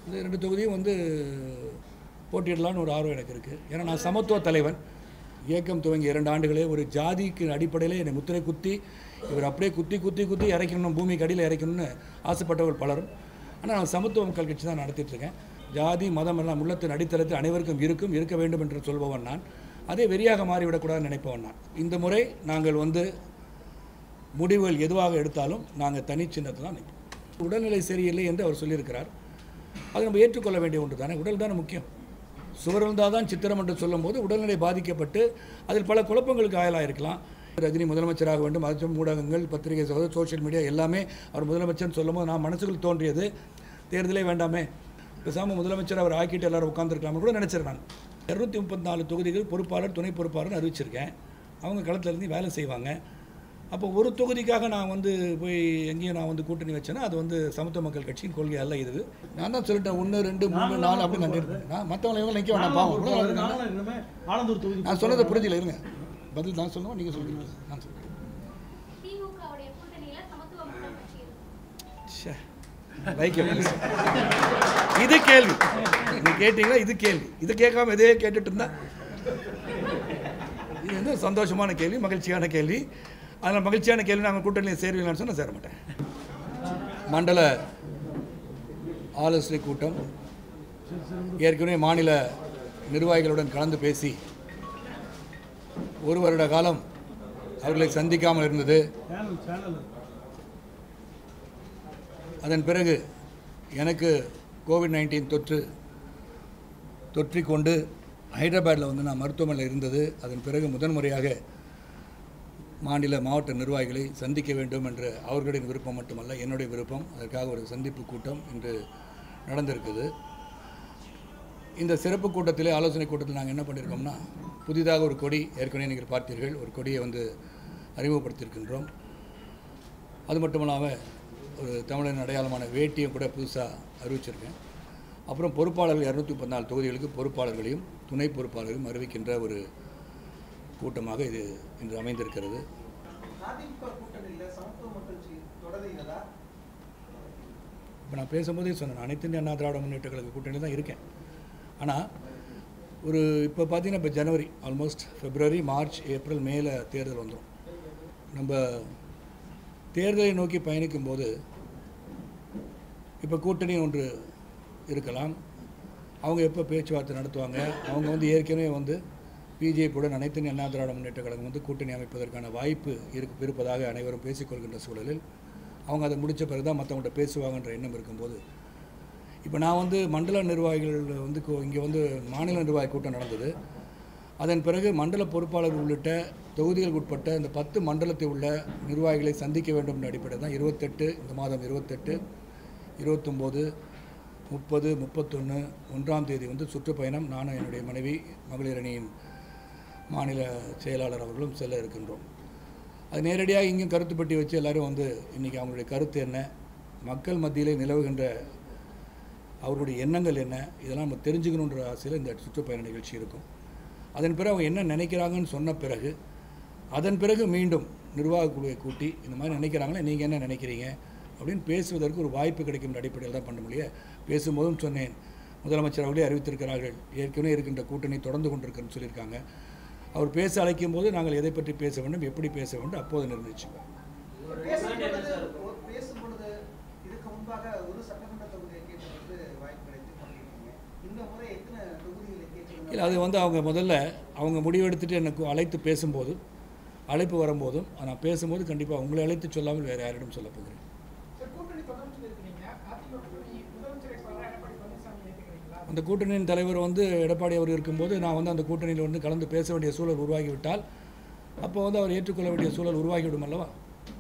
இந்த ரெண்டு தொகுதியும் வந்து போட்டியிடலான்னு ஒரு ஆர்வம் எனக்கு இருக்குது ஏன்னா நான் சமத்துவ தலைவன் இயக்கம் துவங்கி இரண்டு ஆண்டுகளே ஒரு ஜாதிக்கு அடிப்படையில் என்னை முத்திரை குத்தி இவர் அப்படியே குத்தி குத்தி குத்தி இறக்கணும் பூமிக்கு அடியில் இறக்கணும்னு ஆசைப்பட்டவர் பலரும் ஆனால் நான் சமத்துவ மக்கள் கட்சி தான் நடத்திட்டு இருக்கேன் ஜாதி மதம் எல்லாம் உள்ளத்தின் அடித்தளத்தில் அனைவருக்கும் இருக்கும் இருக்க வேண்டும் என்று சொல்பவன் நான் அதே வெறியாக மாறிவிடக்கூடாதுன்னு நினைப்பவன் நான் இந்த முறை நாங்கள் வந்து முடிவுகள் எதுவாக எடுத்தாலும் நாங்கள் தனி சின்னத்தில் தான் நிற்போம் உடல்நிலை சரியில்லை என்று அவர் சொல்லியிருக்கிறார் அது நம்ம ஏற்றுக்கொள்ள வேண்டிய ஒன்று தானே உடல் தானே முக்கியம் சுவர் இருந்தால் தான் சித்திரம் என்று சொல்லும்போது உடல்நிலை பாதிக்கப்பட்டு அதில் பல குழப்பங்களுக்கு ஆயலாக இருக்கலாம் ரஜினி முதலமைச்சராக வேண்டும் மற்றும் ஊடகங்கள் பத்திரிகை சகோதரர் சோஷியல் மீடியா எல்லாமே அவர் முதலமைச்சர்னு சொல்லும்போது நான் மனசுக்குள் தோன்றியது தேர்தலே வேண்டாமே பேசாமல் முதலமைச்சர் அவர் ஆக்கிட்டு எல்லாரும் உட்காந்துருக்கலாம்னு கூட நினச்சிருக்கேன் நான் இரநூத்தி முப்பத்தி நாலு தொகுதிகள் பொறுப்பாளர் துணை பொறுப்பாளர்னு அறிவிச்சிருக்கேன் அவங்க களத்துல இருந்து வேலை செய்வாங்க அப்போ ஒரு தொகுதிக்காக நான் வந்து போய் எங்கேயும் நான் வந்து கூட்டணி வச்சேன்னா அது வந்து சமத்துவ மக்கள் கட்சியின் கொள்கை அல்ல இது நான் தான் சொல்லிட்டேன் ஒன்று ரெண்டு மூணு நாலு அப்படின்னு கண்டிருக்கேன் நான் மற்றவங்களை இவங்க நிற்க வேண்டாம் பாவம் இவ்வளவு நாள் இருக்காங்க. நானும் இனிமே ஆலந்தூர் தொகுதி நான் சொன்னதை புரிஞ்சல இருங்க பதில் நான் சொல்லுவோம் நீங்கள் சொல்லுங்க நான் சொல்கிறேன் திமுகவுடைய கூட்டணியில சமத்துவ மக்கள் கட்சி இருக்கு லைக் இது கேள்வி நீ கேட்டீங்களா இது கேள்வி இது கேட்காம இதே கேட்டுட்டு இருந்தா இது வந்து சந்தோஷமான கேள்வி மகிழ்ச்சியான கேள்வி அதனால் மகிழ்ச்சியான கேள்வி நாங்கள் கூட்டணியில் சேருவீங்களான்னு சொன்னால் சேர மாட்டேன் மண்டல ஆலோசனை கூட்டம் ஏற்கனவே மாநில நிர்வாகிகளுடன் கலந்து பேசி ஒரு வருட காலம் அவர்களை சந்திக்காமல் இருந்தது சேனல் சேனல் அதன் பிறகு எனக்கு கோவிட் நைன்டீன் தொற்று தொற்றிக்கொண்டு ஹைதராபாத்தில் வந்து நான் மருத்துவமனையில் இருந்தது அதன் பிறகு முதன்முறையாக மாநில மாவட்ட நிர்வாகிகளை சந்திக்க வேண்டும் என்ற அவர்களின் விருப்பம் மட்டுமல்ல என்னுடைய விருப்பம் அதற்காக ஒரு சந்திப்பு கூட்டம் இன்று நடந்திருக்குது இந்த சிறப்பு கூட்டத்திலே ஆலோசனை கூட்டத்தில் நாங்கள் என்ன பண்ணியிருக்கோம்னா புதிதாக ஒரு கொடி ஏற்கனவே நீங்கள் பார்த்தீர்கள் ஒரு கொடியை வந்து அறிமுகப்படுத்தியிருக்கின்றோம் அது மட்டும் இல்லாமல் ஒரு தமிழரின் அடையாளமான வேட்டியும் கூட புதுசாக அறிவிச்சிருக்கேன் அப்புறம் பொறுப்பாளர்கள் இரநூத்தி முப்பத்தி தொகுதிகளுக்கு பொறுப்பாளர்களையும் துணை பொறுப்பாளர்களையும் அறிவிக்கின்ற ஒரு கூட்டமாக இது இன்று அமைந்திருக்கிறது அதிமுக கூட்டணியில் சமத்துவ மக்கள் கட்சி தொடர்கிறதா இப்போ நான் பேசும்போதே சொன்னேன் அனைத்து இந்திய அண்ணா திராவிட முன்னேற்ற கழக கூட்டணி தான் இருக்கேன் ஆனால் ஒரு இப்போ பார்த்தீங்கன்னா இப்போ ஜனவரி ஆல்மோஸ்ட் பிப்ரவரி மார்ச் ஏப்ரல் மேல தேர்தல் வந்துடும் நம்ம தேர்தலை நோக்கி பயணிக்கும் போது இப்போ கூட்டணி ஒன்று இருக்கலாம் அவங்க எப்போ பேச்சுவார்த்தை நடத்துவாங்க அவங்க வந்து ஏற்கனவே வந்து பிஜேபியுடன் அனைத்து இந்திய அண்ணா திராவிட முன்னேற்ற கழகம் வந்து கூட்டணி அமைப்பதற்கான வாய்ப்பு இருக்கு இருப்பதாக அனைவரும் பேசிக்கொள்கின்ற சூழலில் அவங்க அதை முடித்த பிறகு தான் மற்றவங்கள்ட்ட பேசுவாங்கன்ற எண்ணம் இருக்கும்போது இப்போ நான் வந்து மண்டல நிர்வாகிகள் வந்து இங்கே வந்து மாநில நிர்வாகி கூட்டம் நடந்தது அதன் பிறகு மண்டல பொறுப்பாளர் உள்ளிட்ட தொகுதிகளுக்கு உட்பட்ட இந்த பத்து மண்டலத்தில் உள்ள நிர்வாகிகளை சந்திக்க வேண்டும் என்ற அடிப்படையில் தான் இருபத்தெட்டு இந்த மாதம் இருபத்தெட்டு இருபத்தொம்போது முப்பது முப்பத்தொன்று ஒன்றாம் தேதி வந்து சுற்றுப்பயணம் நானும் என்னுடைய மனைவி மகளிர் அணியின் மாநில செயலாளர் அவர்களும் செல்ல இருக்கின்றோம் அது நேரடியாக இங்கேயும் கருத்து பெட்டி வச்சு எல்லாரும் வந்து இன்றைக்கி அவங்களுடைய கருத்து என்ன மக்கள் மத்தியிலே நிலவுகின்ற அவர்களுடைய எண்ணங்கள் என்ன இதெல்லாம் நம்ம தெரிஞ்சுக்கணுன்ற ஆசையில் இந்த சுற்றுப்பயண நிகழ்ச்சி இருக்கும் அதன் பிறகு அவங்க என்ன நினைக்கிறாங்கன்னு சொன்ன பிறகு அதன் பிறகு மீண்டும் நிர்வாக குழுவை கூட்டி இந்த மாதிரி நினைக்கிறாங்களே நீங்கள் என்ன நினைக்கிறீங்க அப்படின்னு பேசுவதற்கு ஒரு வாய்ப்பு கிடைக்கும் அடிப்படையில் தான் பண்ண முடியும் பேசும்போதும் சொன்னேன் முதலமைச்சர் அவர்களே அறிவித்திருக்கிறார்கள் ஏற்கனவே இருக்கின்ற கூட்டணி தொடர்ந்து கொண்டிருக்குன்னு சொல்லியிருக்காங்க அவர் பேச அழைக்கும் போது நாங்கள் எதை பற்றி பேச வேண்டும் எப்படி பேச வேண்டும் அப்போது நிர்ணயிச்சுப்போம் பேசும்பொழுது ஒரு- பேசும்பொழுது இதுக்கு முன்பாக ஒரு சட்டமன்ற தொகுதியை கேட்பதற்கு வாய்ப்பு கிடைத்து பண்ணியிருக்கீங்க இந்த முறை எத்தனை தொகுதிகளை கேட்கணும் இல்லை அது வந்து அவங்க முதல்ல அவங்க முடிவெடுத்துட்டு எனக்கு அழைத்து பேசும்போது அழைப்பு வரும்போதும் நான் பேசும்போது கண்டிப்பாக உங்களை அழைத்து சொல்லாமல் வேறு யாரிடம் சொல்ல போகிறேன் சார் கூட்டணி தொடர்ந்து இருக்கிறீங்க அதிமுக கூட்டணி முதலமைச்சர் வேட்பாளராக எடப்பாடி பழனிசாமி ஏற்றுக்கிறீங்களா அந்த கூட்டணியின் தலைவர் வந்து எடப்பாடி அவர் இருக்கும்போது நான் வந்து அந்த கூட்டணியில் வந்து கலந்து பேச வேண்டிய சூழல் உருவாகிவிட்டால் அப்போ வந்து அவர் ஏற்றுக்கொள்ள வேண்டிய சூழல் உருவாகிவிடும் அல்லவா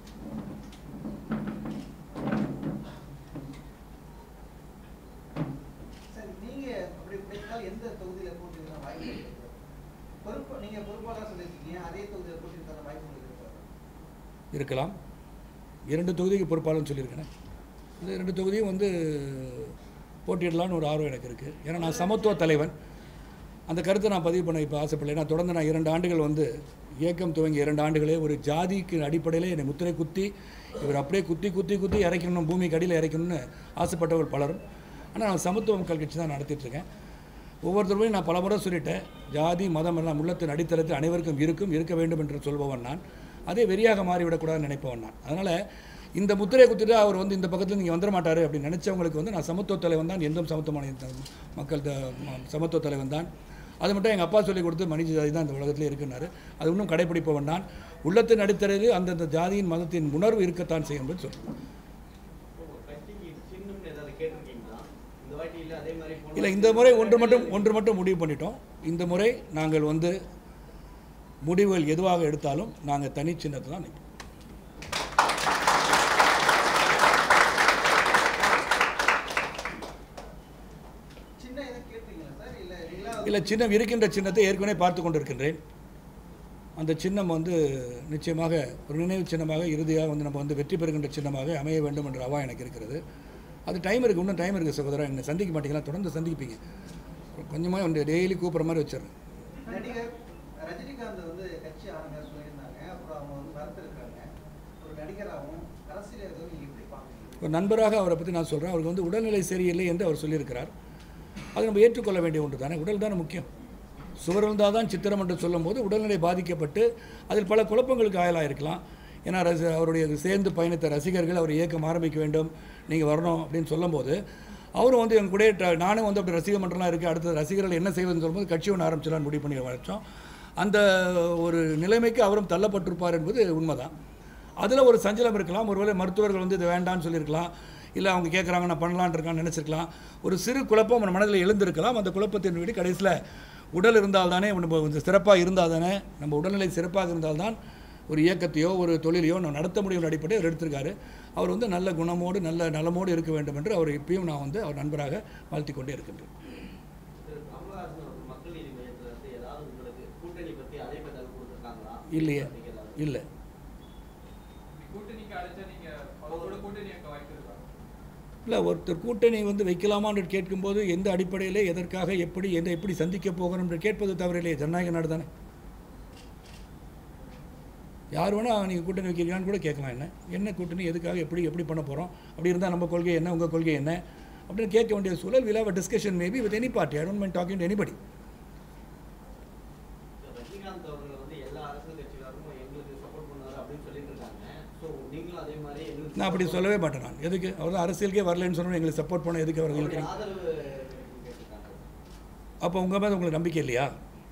சரி நீங்க அப்படி கிடைத்தால் எந்த தொகுதியில போட்டிருக்க வாய்ப்பு இருக்கு? பொறுப்பு நீங்க பொறுப்பாளர் சொல்லியிருக்கீங்க அதே தொகுதியில போட்டிருக்க வாய்ப்பு உங்களுக்கு இருக்கா? இருக்கலாம் இரண்டு தொகுதிக்கு பொறுப்பாளர்னு சொல்லியிருக்கேன் இந்த இரண்டு தொகுதியும் வந்து போட்டியிடலான்னு ஒரு ஆர்வம் எனக்கு இருக்குது ஏன்னா நான் சமத்துவ தலைவன் அந்த கருத்தை நான் பதிவு பண்ண இப்போ ஆசைப்படலை நான் தொடர்ந்து நான் இரண்டு ஆண்டுகள் வந்து இயக்கம் துவங்கி இரண்டு ஆண்டுகளே ஒரு ஜாதிக்கு அடிப்படையில் என்னை முத்திரை குத்தி இவர் அப்படியே குத்தி குத்தி குத்தி இறக்கணும் பூமிக்கு அடியில் இறக்கணும்னு ஆசைப்பட்டவர் பலரும் ஆனால் நான் சமத்துவ மக்கள் கட்சி தான் நடத்திட்டுருக்கேன் ஒவ்வொருத்தருமே நான் பல முறை சொல்லிட்டேன் ஜாதி மதம் எல்லாம் உள்ளத்தின் அடித்தளத்தில் அனைவருக்கும் இருக்கும் இருக்க வேண்டும் என்று சொல்பவன் நான் அதே வெறியாக மாறிவிடக்கூடாதுன்னு நினைப்பவன் நான் அதனால் இந்த முத்திரையை குத்திட்டு அவர் வந்து இந்த பக்கத்தில் நீங்கள் வந்துட மாட்டார் அப்படின்னு நினச்சவங்களுக்கு வந்து நான் சமத்துவ தலைவன் தான் எந்தும் சமத்துவமான இந்த மக்கள் த- ம- சமத்துவ தலைவன் தான் அது மட்டும் எங்கள் அப்பா சொல்லி கொடுத்து மனித ஜாதி தான் இந்த உலகத்தில் இருக்குன்னாரு அது இன்னும் கடைப்பிடிப்பவன் நான் உள்ளத்தின் அடித்தளத்தில் அந்தந்த ஜாதியின் மதத்தின் உணர்வு இருக்கத்தான் செய்யும் என்று சொல்கிறேன் கட்சிக்கு சின்னம்னு ஏதாவது கேட்டிருக்கீங்களா இந்த வாட்டி இல்ல அதே மாதிரி போன இல்லை வாட்டி இந்த முறை ஒன்று மட்டும் ஒன்று மட்டும் முடிவு பண்ணிட்டோம் இந்த முறை நாங்கள் வந்து முடிவுகள் எதுவாக எடுத்தாலும் நாங்கள் தனி சின்னத்தை தான் நிற்போம் சின்ன எதுவும் கேட்பீங்களா சார் இல்ல நீங்களா இல்லை சின்னம் இருக்கின்ற சின்னத்தை ஏற்கனவே பார்த்து கொண்டிருக்கின்றேன் அந்த சின்னம் வந்து நிச்சயமாக ஒரு நினைவு சின்னமாக இறுதியாக வந்து நம்ம வந்து வெற்றி பெறுகின்ற சின்னமாக அமைய வேண்டும் என்ற அவா எனக்கு இருக்கிறது அது டைம் இருக்குது இன்னும் டைம் இருக்குது சகோதரா என்னை சந்திக்க மாட்டீங்களா தொடர்ந்து சந்திப்பீங்க கொஞ்சமாக வந்து டெய்லி கூப்பிட்ற மாதிரி வச்சிடுறேன் நடிகர் ரஜினிகாந்த் வந்து கட்சி ஆரம்பிக்க சொல்லியிருந்தாங்க அப்புறம் அவங்க வந்து மறுத்திருக்காங்க ஒரு நடிகராகவும் அரசியல் எதுவும் நீங்க எப்படி பார்க்குறீங்க ஒரு நண்பராக அவரை பற்றி நான் சொல்கிறேன் அவருக்கு வந்து உடல்நிலை சரியில்லை என்று அவர் சொல்லியிருக்கிறார் அது நம்ம ஏற்றுக்கொள்ள வேண்டிய ஒன்று தானே உடல் தானே முக்கியம் சுவரிழ்ந்தால் தான் சித்திரம் என்று சொல்லும்போது உடல்நிலை பாதிக்கப்பட்டு அதில் பல குழப்பங்களுக்கு ஆயலாக இருக்கலாம் ஏன்னா ரசி அவருடைய சேர்ந்து பயணித்த ரசிகர்கள் அவர் இயக்கம் ஆரம்பிக்க வேண்டும் நீங்கள் வரணும் அப்படின்னு சொல்லும்போது அவரும் வந்து எங்க கூட ட- நானும் வந்து அப்படி ரசிக மன்றம்லாம் இருக்குது அடுத்த ரசிகர்கள் என்ன செய்வதுன்னு சொல்லும்போது கட்சி ஒன்று ஆரம்பிச்சலான்னு முடிவு பண்ணி வச்சோம் அந்த ஒரு நிலைமைக்கு அவரும் தள்ளப்பட்டிருப்பார் என்பது உண்மைதான் அதில் ஒரு சஞ்சலம் இருக்கலாம் ஒருவேளை மருத்துவர்கள் வந்து இது வேண்டாம்னு சொல்லியிருக்கலாம் இல்லை அவங்க கேட்குறாங்க நான் பண்ணலான்னு இருக்கான்னு நினச்சிருக்கலாம் ஒரு சிறு குழப்பம் நம்ம மனதில் எழுந்திருக்கலாம் அந்த குழப்பத்தின் வீடு கடைசியில் உடல் இருந்தால் தானே நம்ம கொஞ்சம் சிறப்பாக இருந்தால் தானே நம்ம உடல்நிலை சிறப்பாக இருந்தால்தான் ஒரு இயக்கத்தையோ ஒரு தொழிலையோ நம்ம நடத்த முடியும் அடிப்படையில் அவர் எடுத்திருக்காரு அவர் வந்து நல்ல குணமோடு நல்ல நலமோடு இருக்க வேண்டும் என்று அவர் இப்பயும் நான் வந்து அவர் நண்பராக வாழ்த்திக் கொண்டே இருக்கின்றேன் திரு கமலஹாசன் அவர்கள் மக்கள் நீதி மையத்துல இருந்து ஏதாவது உங்களுக்கு கூட்டணி பத்தி அழைப்பு ஏதாவது கொடுத்துருக்காங்களா இல்லையே அதுக்கு ஏதாவது? இல்லை கூட்டணிக்கு அழைச்சா நீங்க அவரோட கூட்டணி அங்க வாய்ப்பு இருக்கா இல்லை ஒருத்தர் கூட்டணி வந்து வைக்கலாமான்னு கேட்கும்போது எந்த அடிப்படையிலே எதற்காக எப்படி எந்த எப்படி சந்திக்க போகிறோம் என்று கேட்பது தவறில்லையே ஜனநாயக நாடு தானே யார் வேணால் நீங்கள் கூட்டணி வைக்கிறீங்களான்னு கூட கேட்கலாம் என்ன என்ன கூட்டணி எதுக்காக எப்படி எப்படி பண்ண போகிறோம் அப்படி இருந்தால் நம்ம கொள்கை என்ன உங்கள் கொள்கை என்ன அப்படின்னு கேட்க வேண்டிய சூழல் will have discussion maybe with any party I don't mind talking to anybody So, Rajinikanth அவர்கள் வந்து எல்லா அரசியல் கட்சிக்காரரும் எங்களுக்கு சப்போர்ட் பண்ணாரு அப்படின்னு சொல்லிட்டு இருக்காங்க ஸோ நீங்களும் அதே மாதிரி எங்களுக்கு நான் அப்படி support சொல்லவே மாட்டேன் நான் எதுக்கு அவர் தான் அரசியலுக்கே வரலன்னு சொன்னோம் எங்களுக்கு சப்போர்ட் பண்ண எதுக்கு அவர்கள் அவருடைய இருக்கிறீங்க ஆதரவு கேட்டிருக்காங்க அப்போ உங்கள் மேலே உங்களுக்கு நம்பிக்கை இல்லையா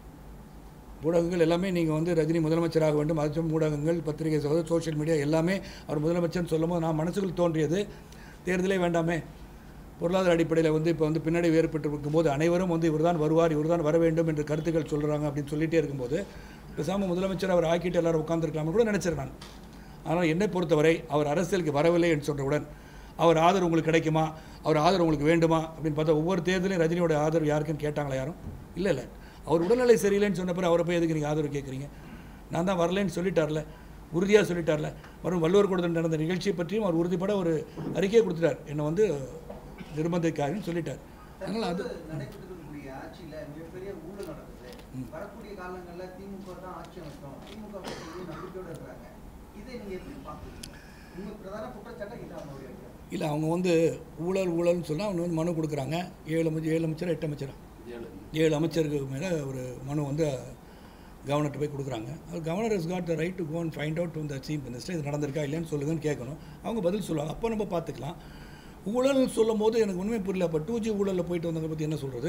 ஊடகங்கள் எல்லாமே நீங்கள் வந்து ரஜினி முதலமைச்சராக வேண்டும் அதுவும் ஊடகங்கள் பத்திரிகை சகோதரர் சோஷியல் மீடியா எல்லாமே அவர் முதலமைச்சர்னு சொல்லும்போது நான் மனசுக்குள் தோன்றியது தேர்தலே வேண்டாமே பொருளாதார அடிப்படையில் வந்து இப்போ வந்து பின்னாடி ஏற்பட்டு இருக்கும்போது அனைவரும் வந்து இவர்தான் வருவார் இவர்தான் வர வேண்டும் என்று கருத்துக்கள் சொல்கிறாங்க அப்படின்னு சொல்லிட்டே இருக்கும்போது பேசாமல் முதலமைச்சர் அவர் ஆக்கிட்டு எல்லாரும் உட்காந்துருக்கலாம்னு கூட நினச்சிருக்கேன் நான் ஆனால் என்னை பொறுத்தவரை அவர் அரசியலுக்கு வரவில்லை என்று சொன்னவுடன் அவர் ஆதரவு உங்களுக்கு கிடைக்குமா அவர் ஆதரவு உங்களுக்கு வேண்டுமா அப்படின்னு பார்த்தா ஒவ்வொரு தேர்தலையும் ரஜினியோட ஆதரவு யாருக்குன்னு கேட்டாங்களா யாரும் இல்லை இல்லை அவர் உடல்நிலை சரியில்லைன்னு சொன்ன பிறகு அவரை போய் எதுக்கு நீங்கள் ஆதரவு கேட்குறீங்க நான் தான் வரலைன்னு சொல்லிட்டார்ல உறுதியாக சொல்லிட்டார்ல வரும் வள்ளுவர் கூடத்தில் நடந்த நிகழ்ச்சியை பற்றியும் அவர் உறுதிப்பட ஒரு அறிக்கையை கொடுத்துட்டார் என்னை வந்து நிர்பந்திக்காருன்னு சொல்லிட்டார் அதனால் அது தற்போது நடைபெற்று இருக்கக்கூடிய ஆட்சியில மிகப்பெரிய ஊழல் நடக்குது வரக்கூடிய காலங்கள்ல திமுக தான் ஆட்சி அமைக்கும் திமுக மீது நம்பிக்கையோட இருக்காங்க இதை நீங்க எப்படி பாக்குறீங்க உங்க பிரதான குற்றச்சாட்டை இதான் அவங்களுடைய வைக்கிறாங்க இல்லை அவங்க வந்து ஊழல் ஊழல்னு சொன்னால் அவங்க வந்து மனு கொடுக்குறாங்க ஏழு அமைச்சர் ஏழு அமைச்சர் எட்டு அமைச்சரா ஏழு அமைச்சருக்கு மேலே ஒரு மனு வந்து கவர்னர்கிட்ட போய் கொடுக்குறாங்க அது governor is got the right to go and find out from the chief minister இது நடந்திருக்கா இல்லைன்னு சொல்லுங்கன்னு கேட்கணும் அவங்க பதில் சொல்லுவாங்க அப்போ நம்ம பார்த்துக்கலாம் ஊழல்னு சொல்லும் போது எனக்கு உண்மை புரியல அப்போ டூ ஜி ஊழலில் போயிட்டு வந்தவங்க பற்றி என்ன சொல்கிறது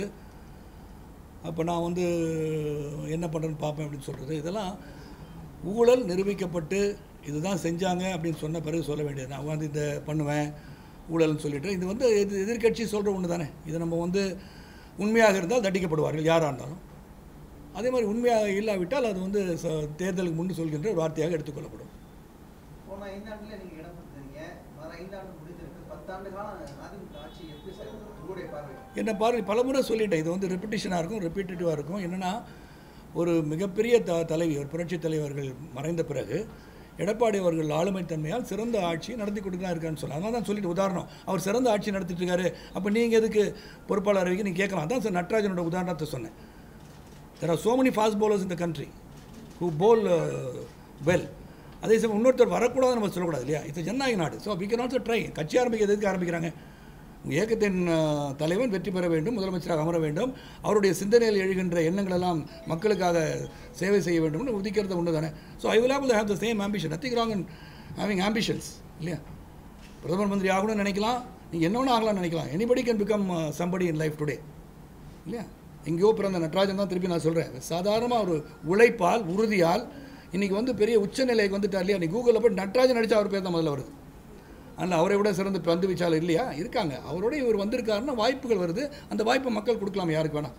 அப்போ நான் வந்து என்ன பண்ணுறேன்னு பார்ப்பேன் அப்படின்னு சொல்கிறது இதெல்லாம் ஊழல் நிரூபிக்கப்பட்டு இதுதான் செஞ்சாங்க அப்படின்னு சொன்ன பிறகு சொல்ல வேண்டியது நான் வந்து இதை பண்ணுவேன் ஊழல்னு சொல்லிட்டு இது வந்து எதிர் எதிர்கட்சி சொல்கிற ஒன்று தானே இது நம்ம வந்து உண்மையாக இருந்தால் தண்டிக்கப்படுவார்கள் யாராக இருந்தாலும் அதே மாதிரி உண்மையாக இல்லாவிட்டால் அது வந்து ச- தேர்தலுக்கு முன்பு சொல்கின்ற ஒரு வார்த்தையாக எடுத்துக்கொள்ளப்படும் போன ஐந்தாண்டுல நீங்க இடம் கொடுத்தீங்க வர ஐந்தாண்டு முடிஞ்சிருக்கு பத்தாண்டு காலம் அதிமுக ஆட்சி எப்படி செயல்படும் உங்களுடைய பார்வை என்ன பார்வை பலமுறை சொல்லிட்டேன் இது வந்து ரிப்பிட்டிஷனாக இருக்கும் ரிப்பீட்டேட்டிவாக இருக்கும் என்னென்னா ஒரு மிகப்பெரிய த தலைவி ஒரு புரட்சி தலைவர்கள் மறைந்த பிறகு எடப்பாடி அவர்கள் ஆளுமை தன்மையால் சிறந்த ஆட்சி நடத்தி கொடுத்து தான் இருக்கான்னு சொல்லலாம் அதனால தான் சொல்லிட்டு உதாரணம் அவர் சிறந்த ஆட்சி நடத்திட்டு இருக்காரு அப்போ நீங்கள் எதுக்கு பொறுப்பாளர் அறிவிக்க நீங்கள் கேட்கலாம் அதான் சார் நட்ராஜனோட உதாரணத்தை சொன்னேன் there are so many fast bowlers in the country who bowl uh, well அதே சமயம் இன்னொருத்தர் வரக்கூடாதுன்னு நம்ம சொல்லக்கூடாது இல்லையா இது ஜனநாயக நாடு so we can also try கட்சி ஆரம்பிக்க எதுக்கு ஆரம்பிக்கிறாங்க இயக்கத்தின் அஹ், தலைவன் வெற்றி பெற வேண்டும் முதலமைச்சராக அமர வேண்டும் அவருடைய சிந்தனையில் எழுகின்ற எண்ணங்கள் எல்லாம் மக்களுக்காக சேவை செய்ய வேண்டும்னு உதிக்கிறது ஒன்று தானே so I will have have the same ambition nothing wrong in having ambitions இல்லையா பிரதமர் மந்திரி ஆகணும்னு நினைக்கலாம் நீங்கள் என்ன வேணா ஆகலாம்னு நினைக்கலாம் anybody can become somebody in life today இல்லையா எங்கேயோ பிறந்த நடராஜன் தான் திருப்பி நான் சொல்கிறேன் சாதாரணமாக ஒரு உழைப்பால் உறுதியால் இன்றைக்கி வந்து பெரிய உச்சநிலைக்கு வந்துட்டார் இல்லையா நீ கூகுளில் போய் நடராஜன் அடித்தா அவர் பேர் தான் முதல்ல வருது அதனால் அவரை விட சிறந்த பந்து வீச்சாளர் இல்லையா இருக்காங்க அவரோட இவர் வந்திருக்காருன்னா வாய்ப்புகள் வருது அந்த வாய்ப்பை மக்கள் கொடுக்கலாம் யாருக்கு வேணாம்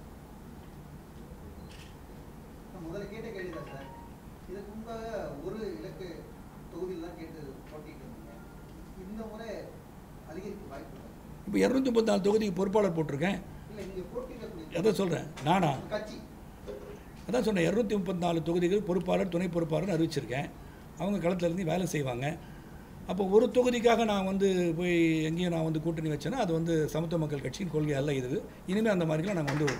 நான் முதல்ல கேட்ட கேள்வி தான் சார் இதுக்கு முன்பாக ஒரு இலக்கு தொகுதியில் தான் கேட்டு போட்டிட்டு இருந்தீங்க இந்த முறை அதிகரிக்க வாய்ப்பு இல்லை இப்போ இரநூத்தி முப்பத்தாலு தொகுதிக்கு பொறுப்பாளர் போட்டிருக்கேன் இல்லை நீங்கள் போட்டியிடக்கூடிய எதை சொல்கிறேன் நானா கட்சி அதான் சொன்னேன் இரநூத்தி முப்பத்தாலு தொகுதிகள் பொறுப்பாளர் துணை பொறுப்பாளர்னு அறிவிச்சிருக்கேன் அவங்க களத்துல இருந்து வேலை செய்வாங்க அப்போ ஒரு தொகுதிக்காக நான் வந்து போய் எங்கேயும் நான் வந்து கூட்டணி வச்சேன்னா அது வந்து சமத்துவ மக்கள் கட்சியின் கொள்கை அல்ல இது இனிமேல் அந்த மாதிரிலாம் நாங்கள் வந்து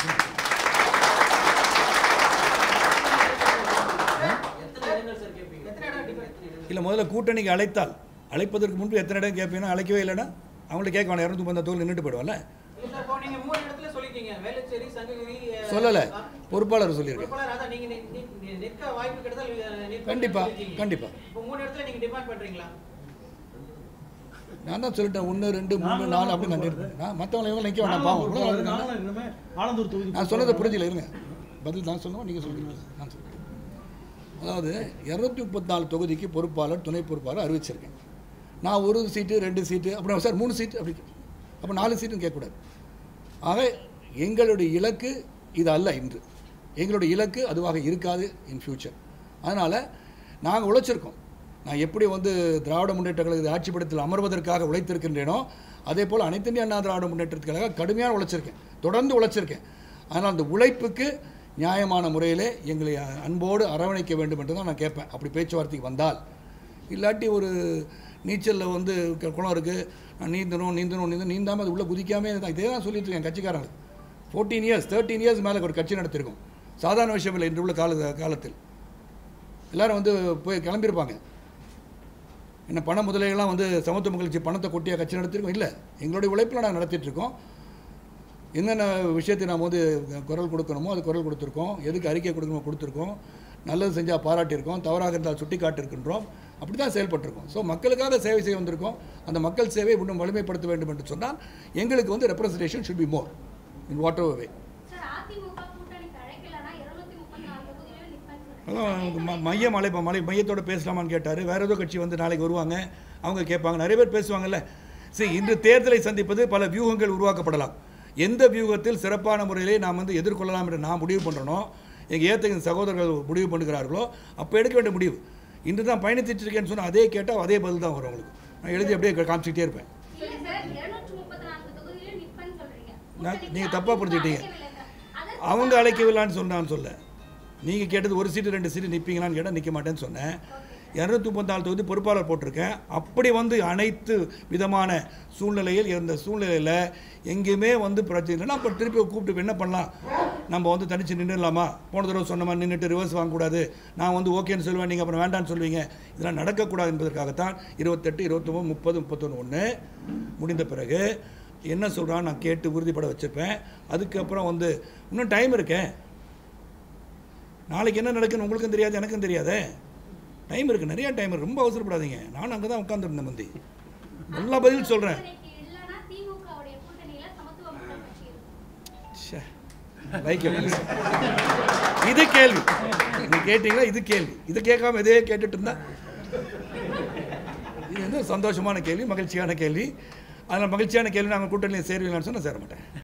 எத்தனை இடங்கள் சார் கேட்பீங்க எத்தனை இடம் எத்தனை இடங்கள் இல்லை முதல்ல கூட்டணிக்கு அழைத்தால் அழைப்பதற்கு முன்பு எத்தனை இடம் கேட்பீங்கன்னா அழைக்கவே இல்லைன்னா அவங்கள்ட்ட கேட்க வேணாம் இரநூத்தி முப்பத்தாறு தொகுதி நின்றுட்டு போயிடுவோம்ல இல்ல சார், இப்போ நீங்க மூணு இடத்துல சொல்லிட்டீங்க வேலுச்சேரி சங்ககிரி அஹ், சொல்லலை அஹ், பொறுப்பாளர் சொல்லியிருக்கேன் பொறுப்பாளர் அதான் நீங்க நி- நி- நி- நிற்க வாய்ப்பு கிடைத்தால் அஹ், நிற்பேன்னு கண்டிப்பா, சொல்லிருக்கீங்க. கண்டிப்பா. இப்போ மூணு இடத்துல நீங்க டிமாண்ட் பண்றீங்களா நான் தான் சொல்லிட்டேன் ஒன்று ரெண்டு மூணு நாலு அப்படி நான் நிற்பேன் நான் மற்றவங்க இவங்க நிற்க வேண்டாம் பாவம் இவ்வளோ நாங்களும் இருக்காங்க. நாங்களும் இனிமே ஆலந்தூர் தொகுதி நான் சொன்னதை புரிஞ்சில இருங்க பதில் நான் சொல்லுவோம் நீங்கள் சொல்லுங்க நான் சொல்கிறேன் அதாவது இரநூத்தி முப்பத்தாலு தொகுதிக்கு பொறுப்பாளர் துணை பொறுப்பாளர் அறிவிச்சிருக்கேன் நான் ஒரு சீட்டு ரெண்டு சீட்டு அப்புறம் சார் மூணு சீட்டு அப்படி அப்போ நாலு சீட்டுன்னு கேட்கக்கூடாது ஆக எங்களுடைய இலக்கு இது அல்ல இன்று எங்களுடைய இலக்கு அதுவாக இருக்காது இன் ஃப்யூச்சர் அதனால் நாங்கள் உழைச்சிருக்கோம் நான் எப்படி வந்து திராவிட முன்னேற்ற கழக ஆட்சிப்படத்தில் அமர்வதற்காக உழைத்திருக்கின்றேனோ அதே போல் அனைத்து இந்திய அண்ணா திராவிட முன்னேற்றத்துக்காக கடுமையாக உழைச்சிருக்கேன் தொடர்ந்து உழைச்சிருக்கேன் ஆனால் அந்த உழைப்புக்கு நியாயமான முறையிலே எங்களை அன்போடு அரவணைக்க வேண்டும் என்று தான் நான் கேட்பேன் அப்படி பேச்சுவார்த்தைக்கு வந்தால் இல்லாட்டி ஒரு நீச்சலில் வந்து க- குளம் இருக்குது நான் நீந்தணும் நீந்தணும் நீந்தணும் நீந்தாமல் அது உள்ளே குதிக்காமே தான் இதே தான் சொல்லிட்டு இருக்கேன் கட்சிக்காரங்க ஃபோர்டீன் இயர்ஸ் தேர்ட்டீன் இயர்ஸ் மேலே ஒரு கட்சி நடத்திருக்கோம் சாதாரண விஷயம் இல்லை இன்று உள்ள கால காலத்தில் எல்லாரும் வந்து போய் கிளம்பியிருப்பாங்க என்ன பண முதலைகள்லாம் வந்து சமத்துவ மக்களுக்கு பணத்தை கொட்டியாக கட்சி நடத்திருக்கோம் இல்லை எங்களுடைய உழைப்பில் நாங்கள் நடத்திட்டு இருக்கோம் என்னென்ன விஷயத்தை நாம் வந்து குரல் கொடுக்கணுமோ அது குரல் கொடுத்துருக்கோம் எதுக்கு அறிக்கை கொடுக்கணுமோ கொடுத்துருக்கோம் நல்லது செஞ்சால் பாராட்டியிருக்கோம் தவறாக இருந்தால் சுட்டி காட்டியிருக்கின்றோம் அப்படி தான் செயல்பட்டிருக்கோம் ஸோ மக்களுக்காக சேவை செய்ய வந்திருக்கோம் அந்த மக்கள் சேவை இன்னும் வலிமைப்படுத்த வேண்டும் என்று சொன்னால் எங்களுக்கு வந்து representation should be more in whatever way sir AIADMK கூட்டணிக்கு அழைக்கலன்னா இருநூத்தி முப்பத்தி நாலு தொகுதியிலும் நிற்பேன்னு அதான் சொல்றீங்க. ம- மையம் அழைப்பா மலை மையத்தோட பேசலாமான்னு கேட்டார் வேற ஏதோ கட்சி வந்து நாளைக்கு வருவாங்க அவங்க கேட்பாங்க நிறைய பேர் பேசுவாங்கல்ல சரி இன்று தேர்தலை சந்திப்பது பல வியூகங்கள் உருவாக்கப்படலாம் எந்த வியூகத்தில் சிறப்பான முறையிலே நாம் வந்து எதிர்கொள்ளலாம் என்று நான் முடிவு பண்ணுறனோ எங்கள் ஏத்தக சகோதரர்கள் முடிவு பண்ணுகிறார்களோ அப்போ எடுக்க வேண்டிய முடிவு இன்று தான் பயணித்துட்டு இருக்கேன்னு சொன்னால் அதே கேட்டால் அதே பதில் தான் வரும் உங்களுக்கு நான் எழுதி அப்படியே காமிச்சிக்கிட்டே இருப்பேன் இல்ல சார் இருநூற்றி முப்பத்தி நான்கு தொகுதியிலும் நிற்பேன்னு சொல்றீங்க நான் கூட்டணிக்கு நீங்கள் தப்பாக அதிமுக புரிஞ்சுக்கிட்டீங்க அழைக்கவில்லை சார். அதற்கு அவங்க அழைக்கவில்லான்னு சொன்னான்னு சொல்ல நீங்கள் கேட்டது ஒரு சீட்டு ரெண்டு சீட்டு நிற்பீங்களான்னு கேட்டால் நிற்க மாட்டேன்னு சொன்னேன் இரநூத்தி முப்பத்தாலு தொகுதி பொறுப்பாளர் போட்டிருக்கேன் அப்படி வந்து அனைத்து விதமான சூழ்நிலையில் இருந்த சூழ்நிலையில் எங்கேயுமே வந்து பிரச்சனை இல்லைன்னா அப்போ திருப்பி கூப்பிட்டு என்ன பண்ணலாம் நம்ம வந்து தனிச்சு நின்றுடலாமா போன தடவை சொன்ன மாதிரி நின்றுட்டு ரிவர்ஸ் வாங்கக்கூடாது நான் வந்து ஓகேன்னு சொல்லுவேன் நீங்கள் அப்புறம் வேண்டான்னு சொல்லுவீங்க இதெல்லாம் நடக்கக்கூடாது என்பதற்காகத்தான் இருபத்தெட்டு இருபத்தொம்பது முப்பது முப்பத்தொன்று ஒன்று முடிந்த பிறகு என்ன சொல்கிறான்னு நான் கேட்டு உறுதிப்பட வச்சுருப்பேன் அதுக்கப்புறம் வந்து இன்னும் டைம் இருக்கே நாளைக்கு என்ன நடக்குன்னு உங்களுக்கும் தெரியாது எனக்கும் தெரியாதே டைம் இருக்குது நிறையா டைம் இருக்குது ரொம்ப அவசரப்படாதீங்க நான் அங்கே தான் உட்காந்துருந்தேன் மந்தி நல்லா பதில் சொல்கிறேன் கூட்டணிக்கு இல்லைன்னா திமுகவுடைய கூட்டணியில சமத்துவ மக்கள் கட்சி இருக்கும் ச்சே. லைக் இது கேள்வி நீ கேட்டீங்களா இது கேள்வி இது கேட்காம இதே கேட்டுட்டு இருந்தா இது வந்து சந்தோஷமான கேள்வி மகிழ்ச்சியான கேள்வி அதில் மகிழ்ச்சியான கேள்வி நாங்கள் கூட்டணியில் சேருவீங்களான்னு சொன்னால் சேர மாட்டேன்